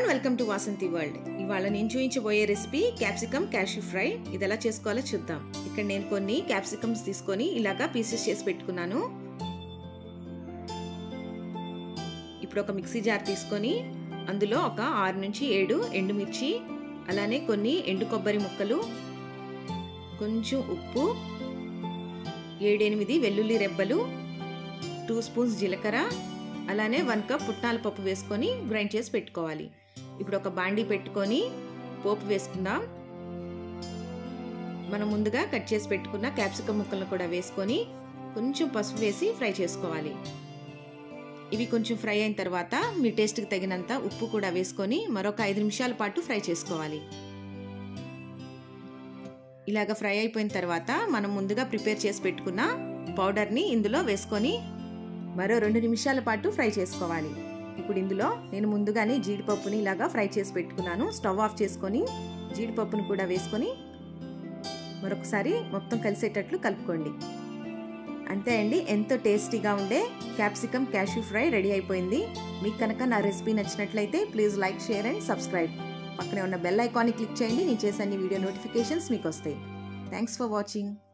everyone welcome to Vasanthi world ఇవాళ నేను చూపించబోయే రెసిపీ క్యాప్సికమ్ క్యాష్యూ ఫ్రై ఇది ఎలా చేసుకోవాలో చూద్దాం ఇక్కడ నేను కొన్ని క్యాప్సికమ్స్ తీసుకొని ఇలాగా పీసెస్ చేసి పెట్టుకున్నాను ఇప్పుడు ఒక మిక్సీ జార్ తీసుకొని అందులో ఒక ఆరు నుంచి ఏడు ఎండుమిర్చి అలానే కొన్ని ఎండు కొబ్బరి ముక్కలు కొంచెం ఉప్పు ఏడెనిమిది వెల్లుల్లి రెబ్బలు టూ స్పూన్స్ జీలకర్ర అలానే వన్ కప్ పుట్నాల పప్పు వేసుకొని గ్రైండ్ చేసి పెట్టుకోవాలి ఇప్పుడు ఒక బాండీ పెట్టుకొని పోపు వేసుకుందాం మనం ముందుగా కట్ చేసి పెట్టుకున్న క్యాప్సికమ్ ముక్కలను కూడా వేసుకొని కొంచెం పసుపు వేసి ఫ్రై చేసుకోవాలి ఇవి కొంచెం ఫ్రై అయిన తర్వాత మీ టేస్ట్కి తగినంత ఉప్పు కూడా వేసుకొని మరొక ఐదు నిమిషాల పాటు ఫ్రై చేసుకోవాలి ఇలాగ ఫ్రై అయిపోయిన తర్వాత మనం ముందుగా ప్రిపేర్ చేసి పెట్టుకున్న పౌడర్ని ఇందులో వేసుకొని మరో రెండు నిమిషాల పాటు ఫ్రై చేసుకోవాలి ఇప్పుడు ఇందులో నేను ముందుగానే జీడిపప్పుని ఇలాగా ఫ్రై చేసి పెట్టుకున్నాను స్టవ్ ఆఫ్ చేసుకొని జీడిపప్పును కూడా వేసుకొని మరొకసారి మొత్తం కలిసేటట్లు కలుపుకోండి అంతే అండి ఎంతో టేస్టీగా ఉండే క్యాప్సికమ్ క్యాష్యూ ఫ్రై రెడీ అయిపోయింది మీకు కనుక నా రెసిపీ నచ్చినట్లయితే please like share and subscribe పక్కనే ఉన్న బెల్ ఐకాన్ని క్లిక్ చేయండి నేను చేసే అన్ని వీడియో నోటిఫికేషన్స్ మీకు వస్తాయి థ్యాంక్స్ ఫర్ వాచింగ్